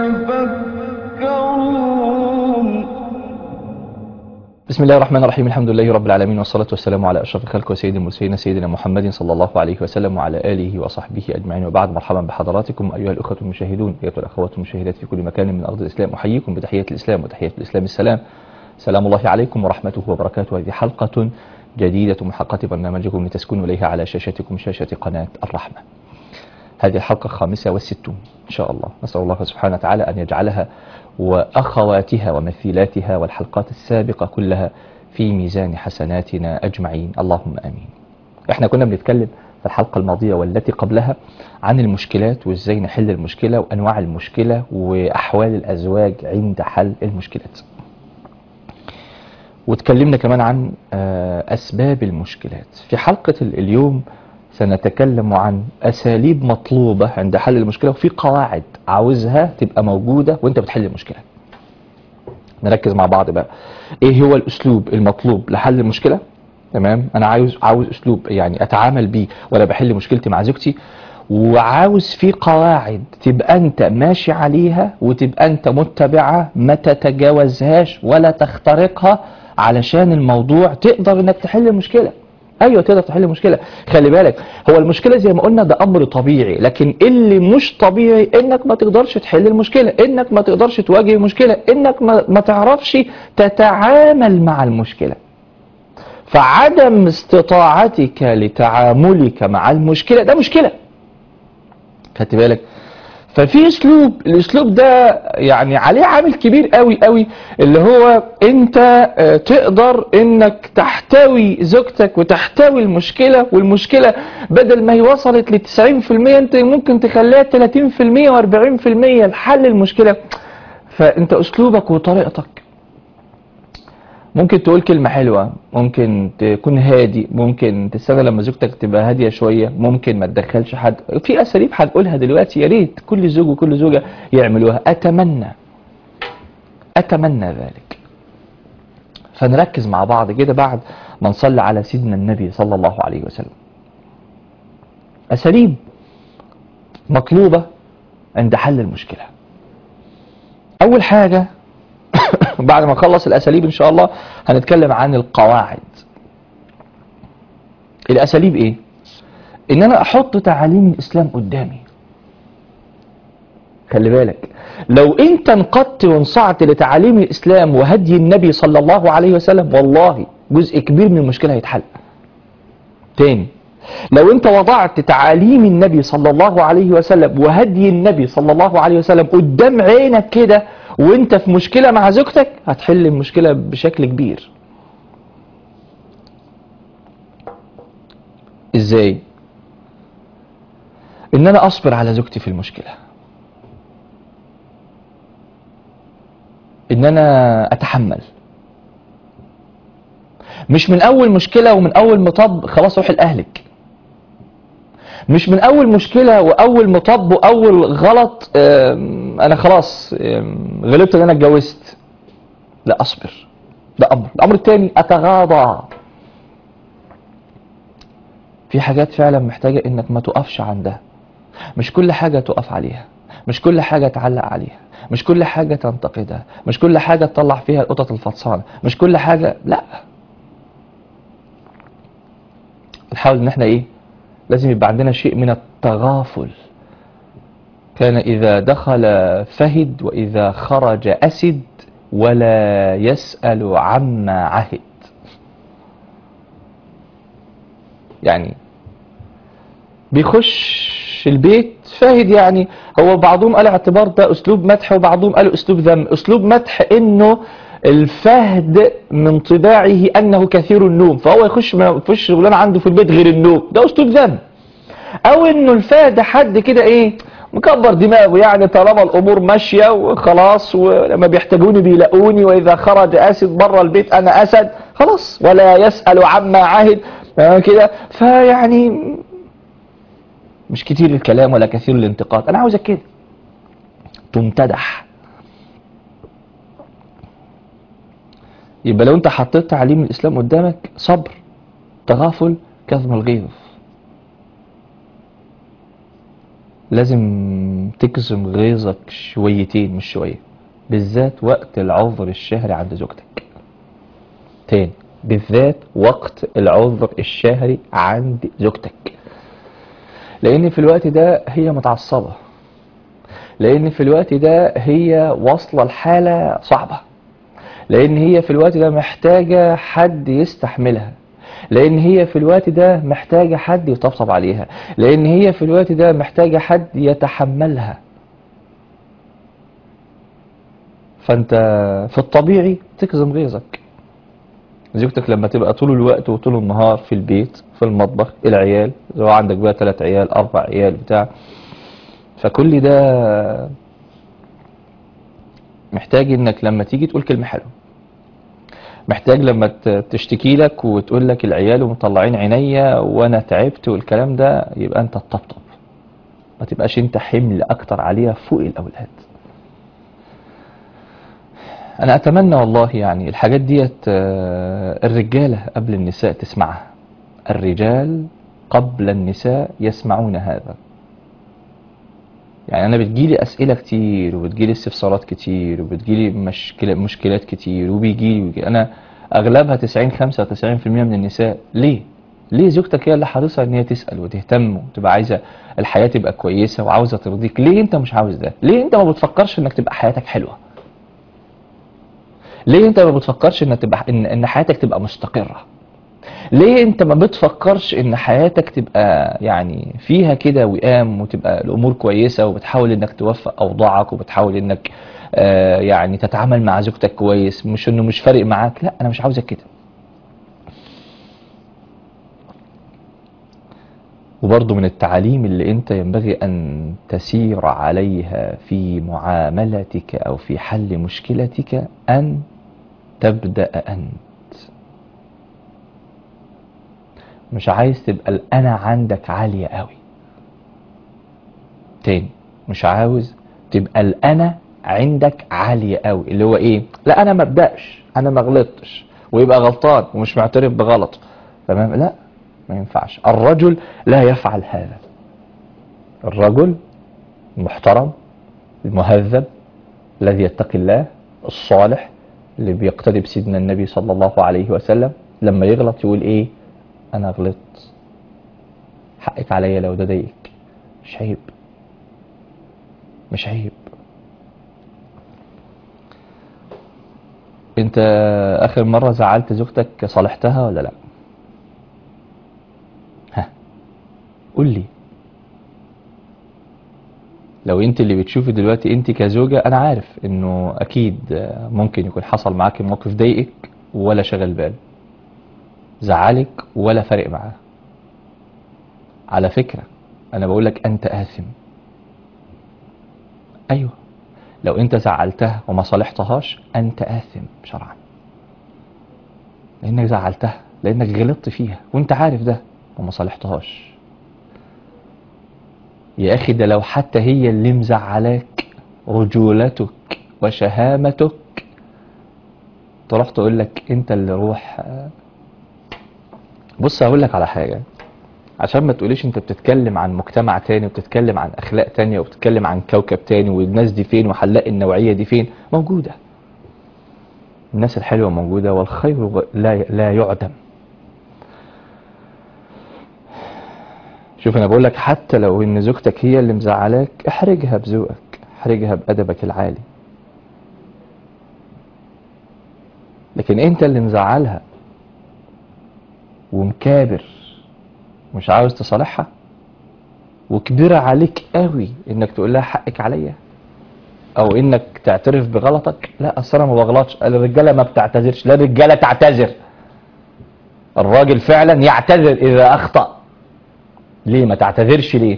يتفكرون بسم الله الرحمن الرحيم الحمد لله رب العالمين والصلاة والسلام على أشرف الخلق وسيد المرسلين سيدنا محمد صلى الله عليه وسلم وعلى آله وصحبه أجمعين وبعد مرحبا بحضراتكم أيها الأخوة المشاهدون أيها الأخوات المشاهدات في كل مكان من أرض الإسلام أحييكم بتحية الإسلام وتحية الإسلام السلام سلام الله عليكم ورحمته وبركاته هذه حلقة جديدة من حلقات برنامجكم لتسكنوا إليها على شاشتكم شاشة قناة الرحمة هذه الحلقة الخامسة والستون إن شاء الله نسأل الله سبحانه وتعالى أن يجعلها وأخواتها ومثيلاتها والحلقات السابقة كلها في ميزان حسناتنا أجمعين اللهم آمين احنا كنا بنتكلم في الحلقة الماضية والتي قبلها عن المشكلات وازاي نحل المشكلة وأنواع المشكلة وأحوال الأزواج عند حل المشكلات وتكلمنا كمان عن آه، أسباب المشكلات في حلقة ال- اليوم سنتكلم عن أساليب مطلوبة عند حل المشكلة وفي قواعد عاوزها تبقى موجودة وانت بتحل المشكلة نركز مع بعض بقى ايه هو الاسلوب المطلوب لحل المشكلة تمام انا عاوز عاوز اسلوب يعني اتعامل بيه وانا بحل مشكلتي مع زوجتي وعاوز في قواعد تبقى انت ماشي عليها وتبقى انت متبعها ما تتجاوزهاش ولا تخترقها علشان الموضوع تقدر انك تحل المشكلة ايوه تقدر تحل المشكله خلي بالك هو المشكله زي ما قلنا ده امر طبيعي لكن اللي مش طبيعي انك ما تقدرش تحل المشكله انك ما تقدرش تواجه المشكله انك ما, ما تعرفش تتعامل مع المشكله فعدم استطاعتك لتعاملك مع المشكله ده مشكله خدت بالك ففي اسلوب الاسلوب ده يعني عليه عامل كبير قوي قوي اللي هو انت آه، تقدر انك تحتوي زوجتك وتحتوي المشكلة والمشكلة بدل ما هي وصلت ل 90% انت ممكن تخليها 30% و40% لحل المشكلة فانت اسلوبك وطريقتك ممكن تقول كلمة حلوة ممكن تكون هادي ممكن تستنى لما زوجتك تبقى هادية شوية ممكن ما تدخلش حد في أساليب هنقولها دلوقتي يا ريت كل زوج وكل زوجة يعملوها أتمنى أتمنى ذلك فنركز مع بعض كده بعد ما نصلي على سيدنا النبي صلى الله عليه وسلم أساليب مطلوبة عند حل المشكلة أول حاجة بعد ما نخلص الأساليب إن شاء الله هنتكلم عن القواعد الأساليب إيه؟ إن أنا أحط تعاليم الإسلام قدامي خلي بالك لو أنت انقدت وانصعت لتعاليم الإسلام وهدي النبي صلى الله عليه وسلم والله جزء كبير من المشكلة هيتحل تاني لو انت وضعت تعاليم النبي صلى الله عليه وسلم وهدي النبي صلى الله عليه وسلم قدام عينك كده وانت في مشكلة مع زوجتك هتحل المشكلة بشكل كبير ازاي ان انا اصبر على زوجتي في المشكلة ان انا اتحمل مش من اول مشكلة ومن اول مطب خلاص روح لاهلك مش من اول مشكلة واول مطب واول غلط آم، انا خلاص آم، غلبت ان انا اتجوزت لا اصبر ده امر الامر الثاني اتغاضى في حاجات فعلا محتاجة انك ما تقفش عندها مش كل حاجة تقف عليها مش كل حاجة تعلق عليها مش كل حاجة تنتقدها مش كل حاجة تطلع فيها القطط الفطسانة مش كل حاجة لا نحاول ان احنا ايه لازم يبقى عندنا شيء من التغافل كان إذا دخل فهد وإذا خرج أسد ولا يسأل عما عهد يعني بيخش البيت فاهد يعني هو بعضهم قال اعتبار ده اسلوب مدح وبعضهم قالوا اسلوب ذم اسلوب مدح انه الفهد من طباعه انه كثير النوم فهو يخش ما يخش شغلانه عنده في البيت غير النوم ده اسلوب ذم او انه الفهد حد كده ايه مكبر دماغه يعني طالما الامور ماشيه وخلاص ولما بيحتاجوني بيلاقوني واذا خرج اسد بره البيت انا اسد خلاص ولا يسال عما عهد آه كده فيعني مش كتير الكلام ولا كثير الانتقاد انا عاوزك كده تمتدح يبقى لو انت حطيت تعليم الاسلام قدامك صبر تغافل كظم الغيظ لازم تكظم غيظك شويتين مش شوية بالذات وقت العذر الشهري عند زوجتك تاني بالذات وقت العذر الشهري عند زوجتك لان في الوقت ده هي متعصبة لان في الوقت ده هي واصلة لحالة صعبة لان هي في الوقت ده محتاجة حد يستحملها لان هي في الوقت ده محتاجة حد يطبطب عليها لان هي في الوقت ده محتاجة حد يتحملها فانت في الطبيعي تكظم غيظك زوجتك لما تبقى طول الوقت وطول النهار في البيت في المطبخ العيال لو عندك بقى ثلاث عيال اربع عيال بتاع فكل ده محتاج انك لما تيجي تقول كلمة حلوة محتاج لما ت- تشتكي لك وتقول لك العيال ومطلعين عينيا وانا تعبت والكلام ده يبقى انت تطبطب ما تبقاش انت حمل اكتر عليها فوق الاولاد انا اتمنى والله يعني الحاجات ديت آه، الرجالة قبل النساء تسمعها الرجال قبل النساء يسمعون هذا يعني انا بتجيلي اسئله كتير وبتجيلي استفسارات كتير وبتجيلي مشكلة مشكلات كتير وبيجيلي ويجي انا اغلبها 90 95% من النساء ليه ليه زوجتك هي اللي حريصه ان هي تسال وتهتم وتبقى عايزه الحياه تبقى كويسه وعاوزه ترضيك ليه انت مش عاوز ده ليه انت ما بتفكرش انك تبقى حياتك حلوه ليه انت ما بتفكرش ان تبقى ان, إن حياتك تبقى مستقره ليه انت ما بتفكرش ان حياتك تبقى يعني فيها كده وئام وتبقى الامور كويسة وبتحاول انك توفق اوضاعك وبتحاول انك آه يعني تتعامل مع زوجتك كويس مش انه مش فارق معاك لا انا مش عاوزك كده وبرضه من التعاليم اللي انت ينبغي ان تسير عليها في معاملتك او في حل مشكلتك ان تبدأ انت مش عايز تبقى الانا عندك عالية قوي تاني مش عاوز تبقى الانا عندك عالية قوي اللي هو ايه لا انا ما ابداش انا ما غلطتش ويبقى غلطان ومش معترف بغلط تمام لا ما ينفعش الرجل لا يفعل هذا الرجل المحترم المهذب الذي يتقي الله الصالح اللي بيقتدي بسيدنا النبي صلى الله عليه وسلم لما يغلط يقول ايه انا غلطت حقك عليا لو ده ضايقك مش عيب مش عيب انت اخر مرة زعلت زوجتك صالحتها ولا لا ها قول لي لو انت اللي بتشوفي دلوقتي انت كزوجة انا عارف انه اكيد ممكن يكون حصل معاك موقف ضايقك ولا شغل بال زعلك ولا فارق معاه على فكرة انا بقول لك انت آثم ايوه لو انت زعلتها وما صالحتهاش انت آثم شرعا لانك زعلتها لانك غلطت فيها وانت عارف ده وما صالحتهاش يا اخي ده لو حتى هي اللي مزعلاك رجولتك وشهامتك تروح تقول لك انت اللي روح بص هقول لك على حاجة عشان ما تقوليش انت بتتكلم عن مجتمع تاني وبتتكلم عن اخلاق تانية وبتتكلم عن كوكب تاني والناس دي فين وحلاق النوعية دي فين موجودة الناس الحلوة موجودة والخير لا لا يعدم شوف انا بقول لك حتى لو ان زوجتك هي اللي مزعلاك احرجها بذوقك احرجها بادبك العالي لكن انت اللي مزعلها ومكابر مش عاوز تصالحها وكبيرة عليك قوي انك تقول لها حقك عليا او انك تعترف بغلطك لا اصل انا ما بغلطش الرجاله ما بتعتذرش لا الرجاله تعتذر الراجل فعلا يعتذر اذا اخطأ ليه ما تعتذرش ليه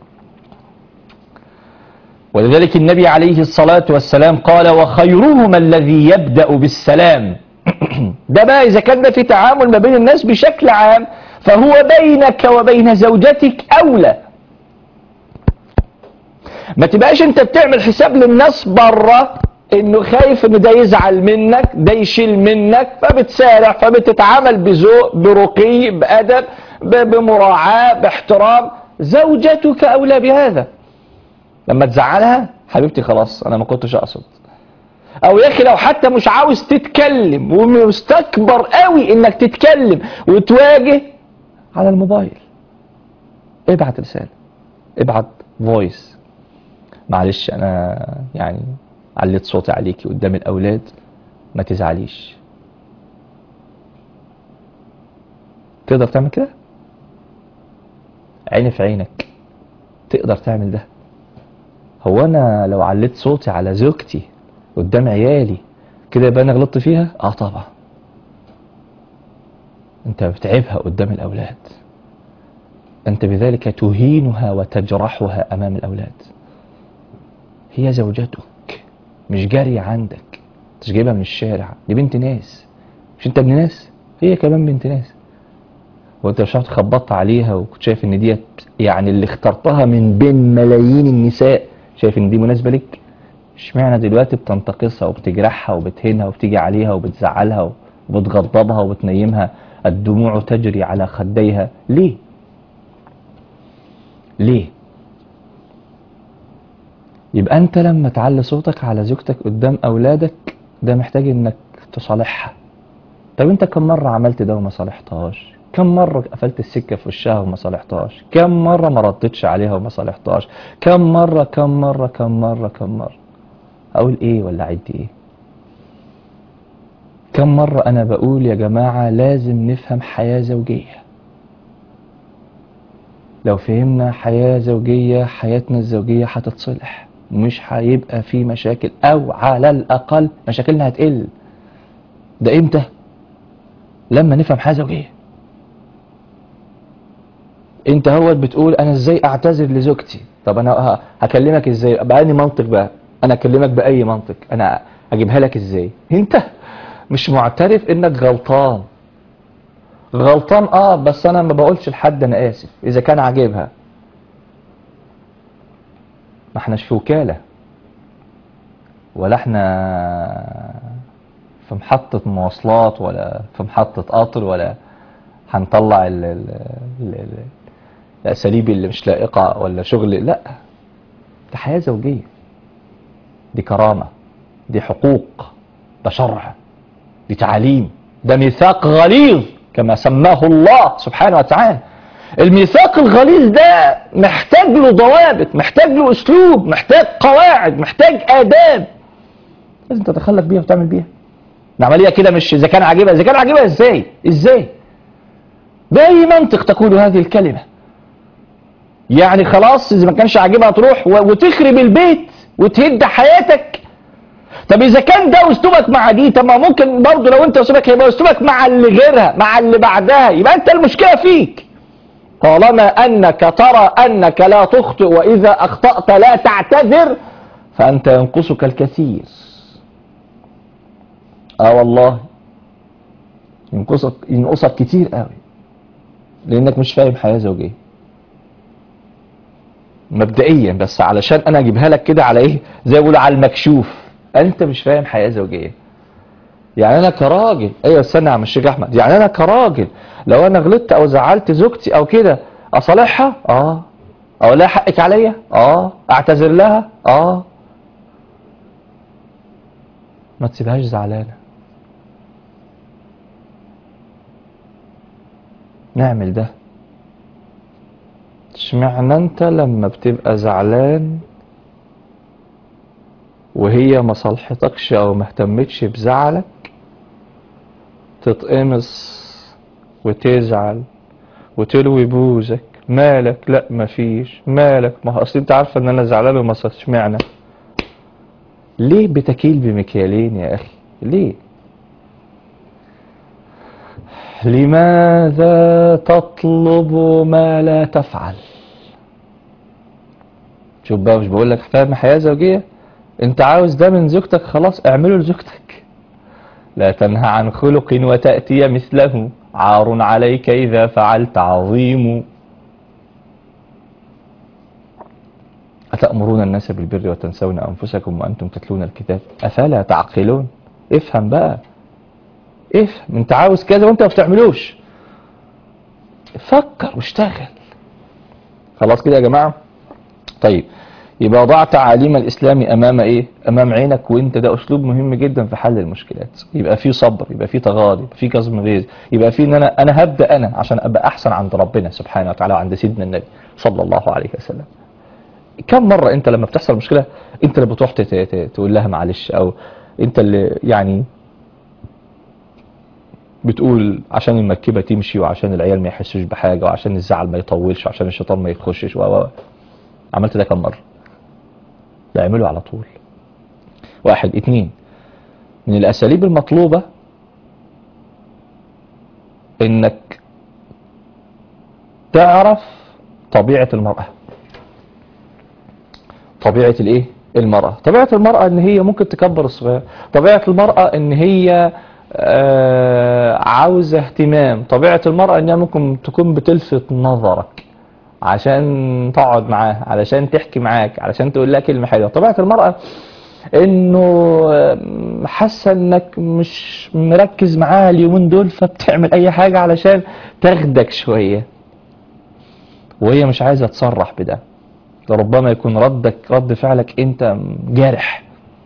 ولذلك النبي عليه الصلاة والسلام قال وخيرهما الذي يبدأ بالسلام ده بقى إذا كان ده في تعامل ما بين الناس بشكل عام فهو بينك وبين زوجتك أولى ما تبقاش انت بتعمل حساب للناس بره انه خايف ان ده يزعل منك ده يشيل منك فبتسارع فبتتعامل بذوق برقي بأدب بمراعاة باحترام زوجتك أولى بهذا لما تزعلها حبيبتي خلاص انا ما كنتش اقصد او يا اخي لو حتى مش عاوز تتكلم ومستكبر قوي انك تتكلم وتواجه على الموبايل ابعت رسالة ابعت فويس معلش انا يعني عليت صوتي عليكي قدام الاولاد ما تزعليش تقدر تعمل كده عيني في عينك تقدر تعمل ده هو انا لو عليت صوتي على زوجتي قدام عيالي كده يبقى انا غلطت فيها اه طبعا انت بتعبها قدام الاولاد انت بذلك تهينها وتجرحها امام الاولاد هي زوجتك مش جارية عندك مش جايبها من الشارع دي بنت ناس مش انت ابن ناس هي كمان بنت ناس وانت مش عارف خبطت عليها وكنت شايف ان ديت يعني اللي اخترتها من بين ملايين النساء شايف ان دي مناسبة لك اشمعنى دلوقتي بتنتقصها وبتجرحها وبتهينها وبتيجي عليها وبتزعلها وبتغضبها وبتنيمها الدموع تجري على خديها ليه ليه يبقى انت لما تعلي صوتك على زوجتك قدام اولادك ده محتاج انك تصالحها طب انت كم مرة عملت ده وما صالحتهاش كم مرة قفلت السكة في وشها وما صالحتهاش كم مرة ما ردتش عليها وما صالحتهاش كم مرة كم مرة كم مرة كم مرة اقول ايه ولا عد ايه كم مرة انا بقول يا جماعة لازم نفهم حياة زوجية لو فهمنا حياة زوجية حياتنا الزوجية هتتصلح مش هيبقى في مشاكل او على الاقل مشاكلنا هتقل ده امتى لما نفهم حياة زوجية انت هو بتقول انا ازاي اعتذر لزوجتي طب انا ه- هكلمك ازاي بأني منطق بقى انا اكلمك باي منطق انا اجيبها لك ازاي انت مش معترف انك غلطان غلطان اه بس انا ما بقولش لحد انا اسف اذا كان عاجبها ما احناش في وكالة ولا احنا في محطة مواصلات ولا في محطة قطر ولا هنطلع ال ال ال ال الاساليب اللي مش لائقة ولا شغل لا دي حياة زوجية دي كرامة دي حقوق ده شرع دي تعاليم ده ميثاق غليظ كما سماه الله سبحانه وتعالى الميثاق الغليظ ده محتاج له ضوابط محتاج له اسلوب محتاج قواعد محتاج اداب لازم تتخلق بيها وتعمل بيها العمليه كده مش اذا كان عاجبها اذا كان عاجبها ازاي ازاي باي منطق تقول هذه الكلمه يعني خلاص اذا ما كانش عاجبها تروح و- وتخرب البيت وتهد حياتك طب اذا كان ده اسلوبك مع دي طب ما ممكن برضه لو انت اسلوبك هيبقى اسلوبك مع اللي غيرها مع اللي بعدها يبقى انت المشكله فيك طالما انك ترى انك لا تخطئ واذا اخطات لا تعتذر فانت ينقصك الكثير اه والله ينقصك ينقصك كتير قوي لانك مش فاهم حياه زوجيه مبدئيا بس علشان انا اجيبها لك كده على ايه زي ما بيقولوا على المكشوف انت مش فاهم حياه زوجيه يعني انا كراجل ايوه استنى يا عم الشيخ احمد يعني انا كراجل لو انا غلطت او زعلت زوجتي او كده اصالحها اه اقول لها حقك عليا اه اعتذر لها اه ما تسيبهاش زعلانه نعمل ده اشمعنى انت لما بتبقى زعلان وهي ما صلحتكش او ما اهتمتش بزعلك تتقمص وتزعل وتلوي بوزك مالك لا مفيش مالك ما هو اصل انت عارفه ان انا زعلان وما صلحتش اشمعنى ليه بتكيل بمكيالين يا اخي ليه لماذا تطلب ما لا تفعل شوف بقى مش بقول لك فاهم حياة زوجية انت عاوز ده من زوجتك خلاص اعمله لزوجتك لا تنهى عن خلق وتأتي مثله عار عليك إذا فعلت عظيم أتأمرون الناس بالبر وتنسون أنفسكم وأنتم تتلون الكتاب أفلا تعقلون افهم بقى افهم انت عاوز كذا وانت ما بتعملوش فكر واشتغل خلاص كده يا جماعة طيب يبقى ضع تعاليم الإسلام أمام إيه؟ أمام عينك وأنت ده أسلوب مهم جدا في حل المشكلات يبقى في صبر يبقى في تغاضي يبقى في كظم غيظ يبقى في إن أنا أنا هبدأ أنا عشان أبقى أحسن عند ربنا سبحانه وتعالى وعند سيدنا النبي صلى الله عليه وسلم كم مرة أنت لما بتحصل مشكلة أنت اللي بتروح تت- ت- تقول لها معلش أو أنت اللي يعني بتقول عشان المركبة تمشي وعشان العيال ما يحسوش بحاجة وعشان الزعل ما يطولش وعشان الشيطان ما يخشش و و- عملت ده كم مرة لا اعمله على طول واحد اتنين من الأساليب المطلوبة إنك تعرف طبيعة المرأة طبيعة الإيه؟ المرأة طبيعة المرأة إن هي ممكن تكبر الصغير طبيعة المرأة إن هي آه، عاوزة اهتمام طبيعة المرأة إنها ممكن تكون بتلفت نظرك عشان تقعد معاه علشان تحكي معاك علشان تقول لها كلمة حلوة طبيعة المرأة انه آم، حاسة انك مش مركز معاها اليومين دول فبتعمل اي حاجة علشان تاخدك شوية وهي مش عايزة تصرح بده ربما يكون ردك رد فعلك انت جارح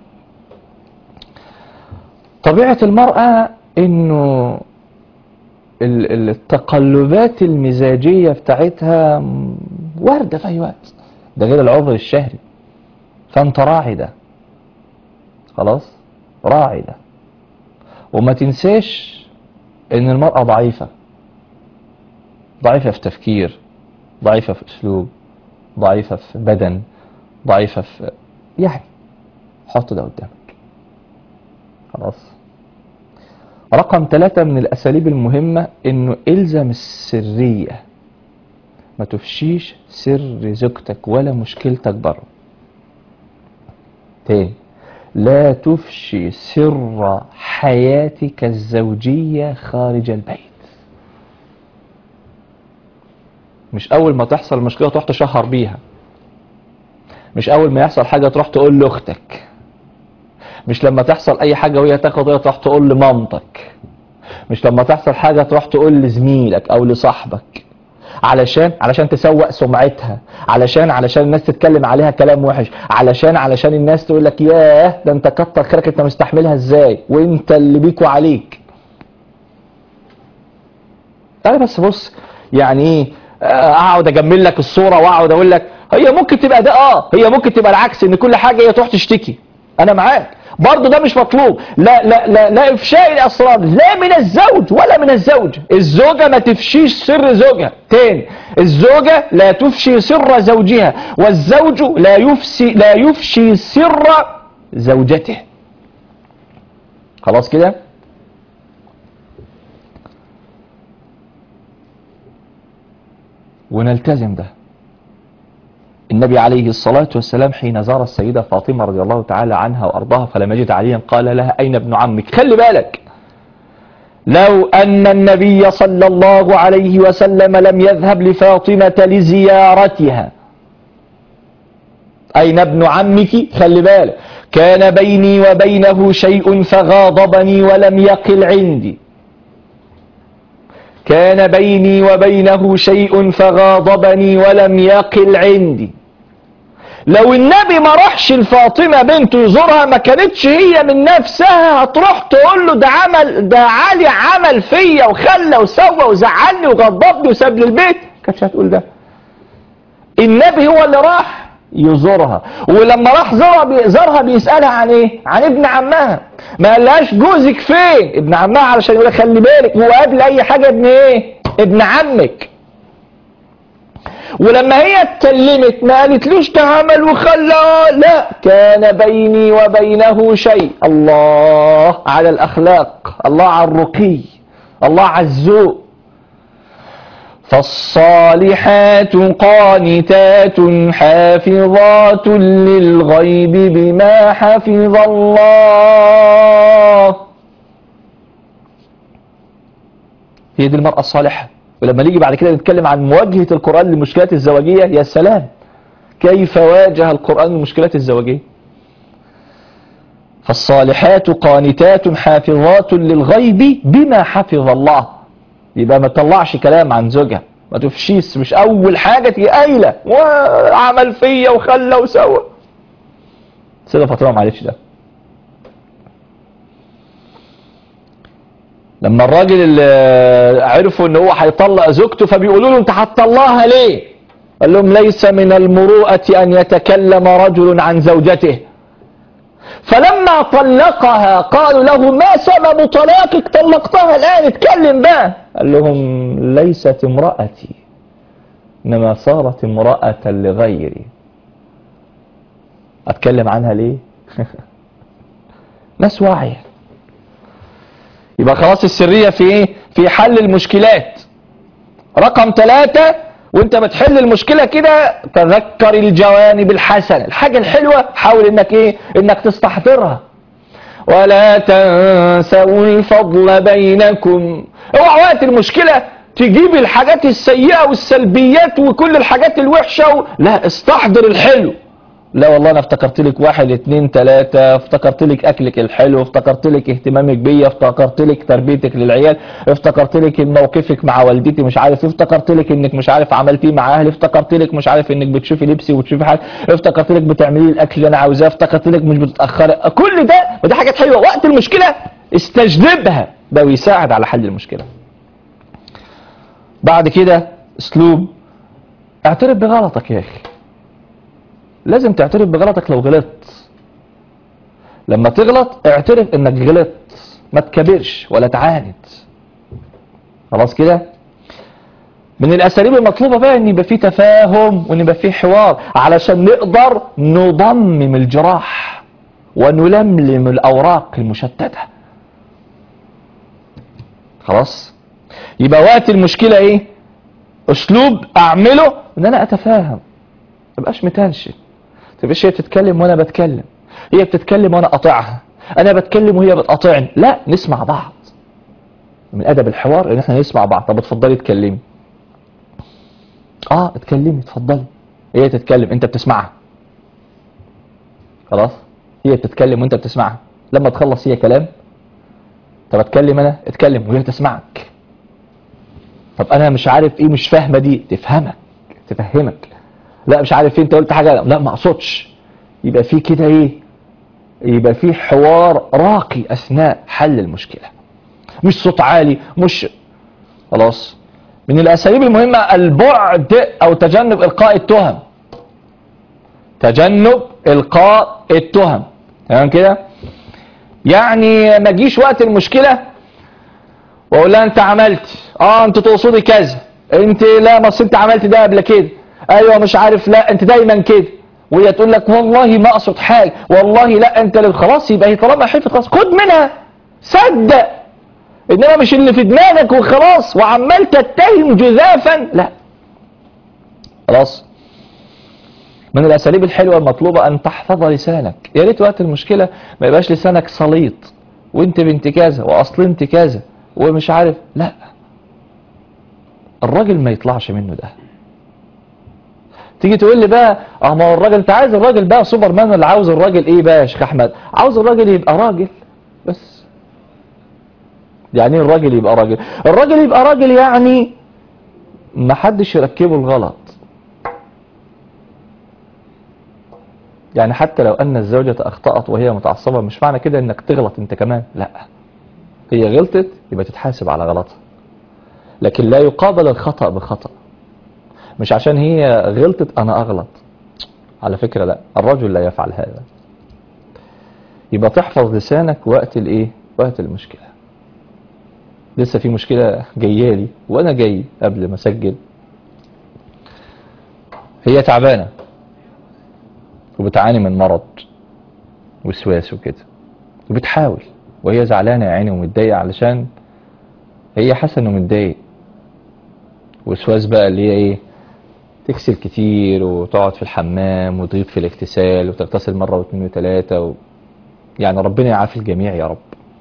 طبيعة المرأة انه ال- ال- التقلبات المزاجية بتاعتها م- واردة في أي وقت ده غير العذر الشهري فأنت راعي ده خلاص راعي ده وما تنساش إن المرأة ضعيفة ضعيفة في تفكير ضعيفة في أسلوب ضعيفة في بدن ضعيفة في يعني حط ده قدامك خلاص رقم ثلاثة من الأساليب المهمة إنه إلزم السرية ما تفشيش سر زوجتك ولا مشكلتك بره تاني لا تفشي سر حياتك الزوجية خارج البيت مش أول ما تحصل مشكلة تروح تشهر بيها مش أول ما يحصل حاجة تروح تقول لأختك مش لما تحصل أي حاجة وهي تاخد وهي تروح تقول لمامتك مش لما تحصل حاجة تروح تقول لزميلك أو لصاحبك علشان علشان تسوق سمعتها علشان علشان الناس تتكلم عليها كلام وحش علشان علشان الناس تقول لك ياه ده انت كتر خيرك انت مستحملها ازاي وانت اللي بيكوا عليك تعالى بس بص يعني ايه آه، اقعد اجمل لك الصوره واقعد اقول لك هي ممكن تبقى ده اه هي ممكن تبقى العكس ان كل حاجه هي تروح تشتكي انا معاك برضه ده مش مطلوب لا لا لا لا افشاء الاسرار لا من الزوج ولا من الزوج الزوجه ما تفشيش سر زوجها تاني الزوجه لا تفشي سر زوجها والزوج لا يفسي لا يفشي سر زوجته خلاص كده ونلتزم ده النبي عليه الصلاة والسلام حين زار السيدة فاطمة رضي الله تعالى عنها وأرضاها فلم يجد عليا قال لها أين ابن عمك خلي بالك لو أن النبي صلى الله عليه وسلم لم يذهب لفاطمة لزيارتها أين ابن عمك خلي بالك كان بيني وبينه شيء فغاضبني ولم يقل عندي كان بيني وبينه شيء فغاضبني ولم يقل عندي لو النبي ما راحش لفاطمه بنته يزورها ما كانتش هي من نفسها هتروح تقول له ده عمل ده علي عمل فيا وخلى وسوى وزعلني وغضبني وساب لي البيت كانتش هتقول ده النبي هو اللي راح يزورها ولما راح زارها بي- زارها بيسالها عن ايه عن ابن عمها ما قالهاش جوزك فين ابن عمها علشان يقول لها خلي بالك هو قبل اي حاجه ابن ايه ابن عمك ولما هي اتكلمت ما قالتلوش ده عمل وخلى لا كان بيني وبينه شيء الله على الاخلاق الله على الرقي الله على الذوق فالصالحات قانتات حافظات للغيب بما حفظ الله هي دي المرأة الصالحة ولما نيجي بعد كده نتكلم عن مواجهة القرآن للمشكلات الزواجية يا سلام كيف واجه القرآن المشكلات الزواجية فالصالحات قانتات حافظات للغيب بما حفظ الله يبقى ما تطلعش كلام عن زوجها ما تفشيش مش اول حاجه تيجي قايله وعمل فيا وخلى وسوى سيدة فاطمه ما عرفش ده لما الراجل اللي عرفوا ان هو هيطلق زوجته فبيقولوا له انت هتطلقها ليه قال لهم ليس من المروءة ان يتكلم رجل عن زوجته فلما طلقها قالوا له ما سبب طلاقك طلقتها الان اتكلم بقى قال لهم ليست امرأتي انما صارت امرأة لغيري اتكلم عنها ليه ناس واعيه يبقى خلاص السرية في ايه في حل المشكلات رقم ثلاثة وانت بتحل المشكلة كده تذكر الجوانب الحسنة الحاجة الحلوة حاول انك ايه انك تستحضرها ولا تنسوا الفضل بينكم اوعى وقت المشكلة تجيب الحاجات السيئة والسلبيات وكل الحاجات الوحشة و... لا استحضر الحلو لا والله انا افتكرت لك واحد اتنين تلاتة افتكرت لك اكلك الحلو افتكرت لك اهتمامك بيا افتكرت لك تربيتك للعيال افتكرت لك موقفك مع والدتي مش عارف افتكرت لك انك مش عارف عملتيه مع اهلي افتكرت لك مش عارف انك بتشوفي لبسي وتشوفي حاجه افتكرت لك بتعملي لي الاكل اللي انا عاوزاه افتكرت لك مش بتتاخري كل ده ودي حاجات حلوه وقت المشكله استجلبها ده بيساعد على حل المشكله بعد كده اسلوب اعترف بغلطك يا اخي لازم تعترف بغلطك لو غلطت لما تغلط اعترف انك غلطت ما تكبرش ولا تعاند خلاص كده من الاساليب المطلوبه بقى ان يبقى في تفاهم وان يبقى في حوار علشان نقدر نضمم الجراح ونلملم الاوراق المشتته خلاص يبقى وقت المشكله ايه اسلوب اعمله ان انا اتفاهم ما تبقاش متنشن تبقاش هي بتتكلم وانا بتكلم هي بتتكلم وانا قاطعها انا بتكلم وهي بتقاطعني لا نسمع بعض من ادب الحوار ان احنا نسمع بعض طب اتفضلي اتكلمي اه اتكلمي اتفضلي هي تتكلم انت بتسمعها خلاص هي بتتكلم وانت بتسمعها لما تخلص هي كلام طب اتكلم انا اتكلم وهي تسمعك طب انا مش عارف ايه مش فاهمه دي تفهمك تفهمك لا مش عارف ايه انت قلت حاجه لا ما اقصدش يبقى في كده ايه يبقى في حوار راقي اثناء حل المشكله مش صوت عالي مش خلاص من الاساليب المهمه البعد او تجنب القاء التهم تجنب القاء التهم تمام كده يعني ما تجيش وقت المشكله واقول لها انت عملت اه انت تقصدي كذا انت لا بس انت عملت ده قبل كده ايوه مش عارف لا انت دايما كده وهي تقول لك والله ما اقصد حاجه والله لا انت اللي خلاص يبقى هي طالما حفظت خلاص خد منها صدق انما مش اللي في دماغك وخلاص وعمال تتهم جذافا لا خلاص من الاساليب الحلوه المطلوبه ان تحفظ لسانك يا ريت وقت المشكله ما يبقاش لسانك سليط وانت بنت كذا واصل انت كذا ومش عارف لا الراجل ما يطلعش منه ده تيجي تقول لي بقى اه ما هو الراجل انت عايز الراجل بقى سوبر مان ولا عاوز الراجل ايه بقى يا شيخ احمد عاوز الراجل يبقى راجل بس يعني ايه الراجل يبقى راجل الراجل يبقى راجل يعني ما حدش يركبه الغلط يعني حتى لو ان الزوجة اخطأت وهي متعصبة مش معنى كده انك تغلط انت كمان لا هي غلطت يبقى تتحاسب على غلطها لكن لا يقابل الخطأ بخطأ مش عشان هي غلطت انا اغلط على فكرة لا الرجل لا يفعل هذا يبقى تحفظ لسانك وقت الايه وقت المشكلة لسه في مشكلة جايه لي وانا جاي قبل ما اسجل هي تعبانة وبتعاني من مرض وسواس وكده وبتحاول وهي زعلانة يا عيني ومتضايقة علشان هي حاسة انه متضايق وسواس بقى اللي هي ايه تغسل كتير وتقعد في الحمام وتغيب في الاغتسال وتغتسل مرة واثنين وثلاثة و... يعني ربنا يعافي الجميع يا رب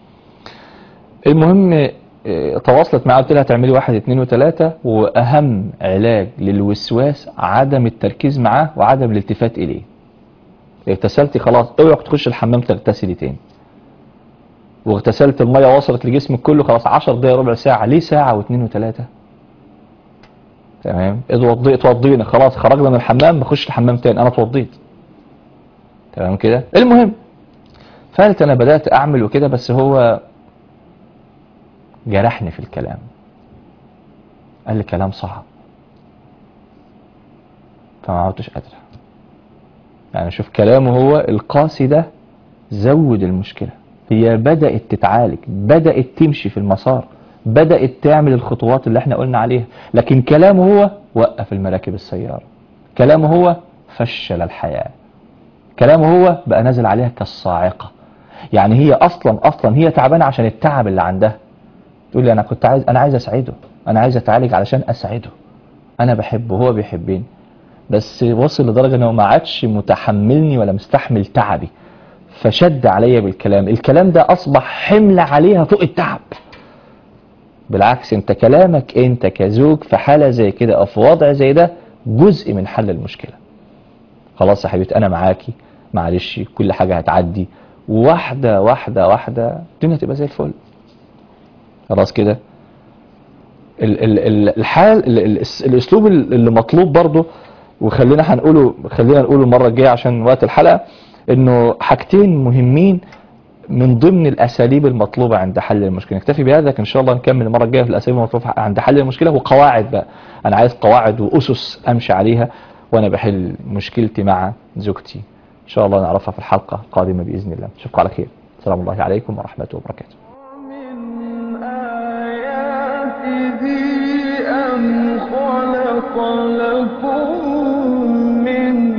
المهم اه، تواصلت معاها قلت لها تعملي واحد اثنين وثلاثة واهم علاج للوسواس عدم التركيز معاه وعدم الالتفات اليه اغتسلتي خلاص اوعك تخش الحمام تغتسلي تاني واغتسلت المية وصلت لجسمك كله خلاص 10 دقايق ربع ساعة ليه ساعة واثنين وثلاثة تمام اتوضي اتوضينا خلاص خرجنا من الحمام بخش الحمام تاني انا اتوضيت تمام كده المهم فقالت انا بدات اعمل وكده بس هو جرحني في الكلام قال لي كلام صعب فما عدتش قادر يعني شوف كلامه هو القاسي ده زود المشكلة هي بدأت تتعالج بدأت تمشي في المسار بدأت تعمل الخطوات اللي احنا قلنا عليها لكن كلامه هو وقف المراكب السيارة كلامه هو فشل الحياة كلامه هو بقى نازل عليها كالصاعقة يعني هي اصلا اصلا هي تعبانة عشان التعب اللي عندها تقول لي انا كنت عايز انا عايز اسعده انا عايز اتعالج علشان اسعده انا بحبه هو بيحبني بس وصل لدرجة انه ما عادش متحملني ولا مستحمل تعبي فشد عليا بالكلام الكلام ده اصبح حمل عليها فوق التعب بالعكس انت كلامك انت كزوج في حالة زي كده او في وضع زي ده جزء من حل المشكلة خلاص يا حبيبتي انا معاكي معلش كل حاجة هتعدي واحدة واحدة واحدة الدنيا تبقى زي الفل خلاص كده ال- ال- ال- الحال ال- ال- الاسلوب اللي مطلوب برضه وخلينا هنقوله خلينا نقوله المره الجايه عشان وقت الحلقه انه حاجتين مهمين من ضمن الاساليب المطلوبه عند حل المشكله نكتفي بهذا لكن ان شاء الله نكمل المره الجايه في الاساليب المطلوبه عند حل المشكله وقواعد بقى انا عايز قواعد واسس امشي عليها وانا بحل مشكلتي مع زوجتي ان شاء الله نعرفها في الحلقه القادمه باذن الله اشوفكم على خير السلام الله عليكم ورحمته وبركاته ومن آياته أن خلق لكم من